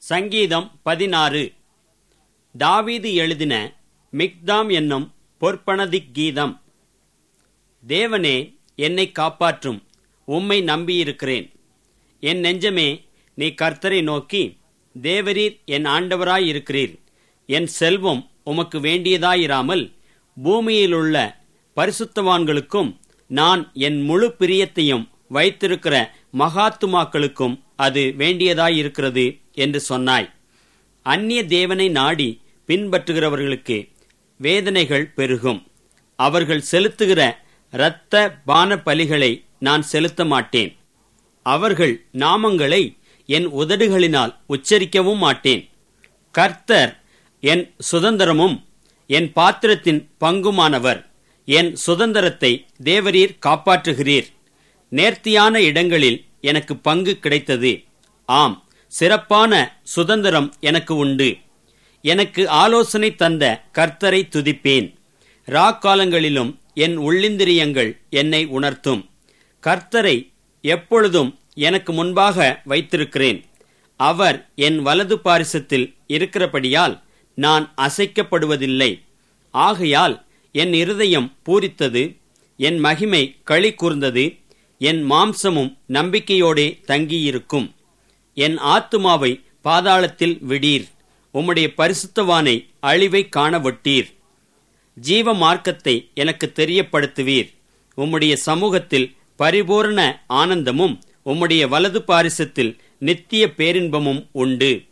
சங்கீதம் பதினாறு தாவீது எழுதின மிக்தாம் என்னும் பொற்பனதிக் கீதம் தேவனே என்னை காப்பாற்றும் உம்மை நம்பியிருக்கிறேன் என் நெஞ்சமே நீ கர்த்தரை நோக்கி தேவரீர் என் ஆண்டவராயிருக்கிறீர் என் செல்வம் உமக்கு வேண்டியதாயிராமல் பூமியிலுள்ள பரிசுத்தவான்களுக்கும் நான் என் முழு பிரியத்தையும் வைத்திருக்கிற மகாத்துமாக்களுக்கும் அது வேண்டியதாயிருக்கிறது என்று சொன்னாய் அந்நிய தேவனை நாடி பின்பற்றுகிறவர்களுக்கு வேதனைகள் பெருகும் அவர்கள் செலுத்துகிற இரத்த பான பலிகளை நான் செலுத்த மாட்டேன் அவர்கள் நாமங்களை என் உதடுகளினால் உச்சரிக்கவும் மாட்டேன் கர்த்தர் என் சுதந்திரமும் என் பாத்திரத்தின் பங்குமானவர் என் சுதந்திரத்தை தேவரீர் காப்பாற்றுகிறீர் நேர்த்தியான இடங்களில் எனக்கு பங்கு கிடைத்தது ஆம் சிறப்பான சுதந்திரம் எனக்கு உண்டு எனக்கு ஆலோசனை தந்த கர்த்தரை துதிப்பேன் ராக்காலங்களிலும் என் உள்ளிந்திரியங்கள் என்னை உணர்த்தும் கர்த்தரை எப்பொழுதும் எனக்கு முன்பாக வைத்திருக்கிறேன் அவர் என் வலது பாரிசத்தில் இருக்கிறபடியால் நான் அசைக்கப்படுவதில்லை ஆகையால் என் இருதயம் பூரித்தது என் மகிமை களி கூர்ந்தது என் மாம்சமும் நம்பிக்கையோடே தங்கியிருக்கும் என் ஆத்துமாவை பாதாளத்தில் விடீர் உம்முடைய பரிசுத்தவானை அழிவை காணவட்டீர் ஜீவ மார்க்கத்தை எனக்கு தெரியப்படுத்துவீர் உம்முடைய சமூகத்தில் பரிபூரண ஆனந்தமும் உம்முடைய வலது பாரிசத்தில் நித்திய பேரின்பமும் உண்டு